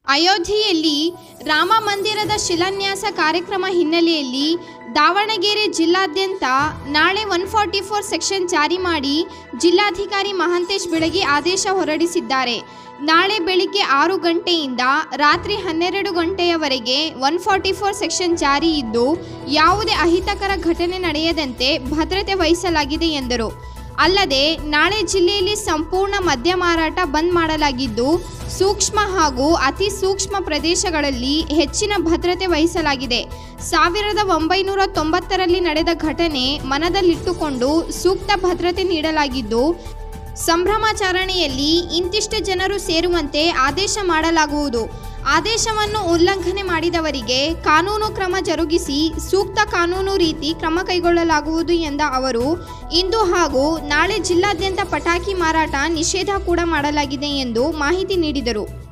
ಅಯೋಧ್ಯೆಯಲ್ಲಿ ರಾಮ ಮಂದಿರದ ಶಿಲಾನ್ಯಾಸ ಕಾರ್ಯಕ್ರಮ ಹಿನ್ನೆಲೆಯಲ್ಲಿ ದಾವಣಗೆರೆ ಜಿಲ್ಲಾದ್ಯಂತ ನಾಳೆ ಒನ್ ಫಾರ್ಟಿ ಫೋರ್ ಸೆಕ್ಷನ್ ಜಾರಿ ಮಾಡಿ ಜಿಲ್ಲಾಧಿಕಾರಿ ಮಹಾಂತೇಶ್ ಬೆಳಗ್ಗೆ ಆದೇಶ ಹೊರಡಿಸಿದ್ದಾರೆ ನಾಳೆ ಬೆಳಿಗ್ಗೆ ಆರು ಗಂಟೆಯಿಂದ ರಾತ್ರಿ ಹನ್ನೆರಡು ಗಂಟೆಯವರೆಗೆ ಒನ್ ಫಾರ್ಟಿ ಫೋರ್ ಸೆಕ್ಷನ್ ಜಾರಿ ಇದ್ದು ಯಾವುದೇ ಅಹಿತಕರ ಘಟನೆ ನಡೆಯದಂತೆ ಭದ್ರತೆ ವಹಿಸಲಾಗಿದೆ ಎಂದರು ಅಲ್ಲದೆ ನಾಳೆ ಜಿಲ್ಲೆಯಲ್ಲಿ ಸಂಪೂರ್ಣ ಮದ್ಯ ಮಾರಾಟ ಬಂದ್ ಮಾಡಲಾಗಿದ್ದು ಸೂಕ್ಷ್ಮ ಹಾಗೂ ಅತಿ ಸೂಕ್ಷ್ಮ ಪ್ರದೇಶಗಳಲ್ಲಿ ಹೆಚ್ಚಿನ ಭದ್ರತೆ ವಹಿಸಲಾಗಿದೆ ಸಾವಿರದ ಒಂಬೈನೂರ ತೊಂಬತ್ತರಲ್ಲಿ ನಡೆದ ಘಟನೆ ಮನದಲ್ಲಿಟ್ಟುಕೊಂಡು ಸೂಕ್ತ ಭದ್ರತೆ ನೀಡಲಾಗಿದ್ದು ಸಂಭ್ರಮಾಚರಣೆಯಲ್ಲಿ ಇಂತಿಷ್ಟು ಜನರು ಸೇರುವಂತೆ ಆದೇಶ ಮಾಡಲಾಗುವುದು ಆದೇಶವನ್ನು ಉಲ್ಲಂಘನೆ ಮಾಡಿದವರಿಗೆ ಕಾನೂನು ಕ್ರಮ ಜರುಗಿಸಿ ಸೂಕ್ತ ಕಾನೂನು ರೀತಿ ಕ್ರಮ ಕೈಗೊಳ್ಳಲಾಗುವುದು ಎಂದ ಅವರು ಇಂದು ಹಾಗೂ ನಾಳೆ ಜಿಲ್ಲಾದ್ಯಂತ ಪಟಾಕಿ ಮಾರಾಟ ನಿಷೇಧ ಕೂಡ ಮಾಡಲಾಗಿದೆ ಎಂದು ಮಾಹಿತಿ ನೀಡಿದರು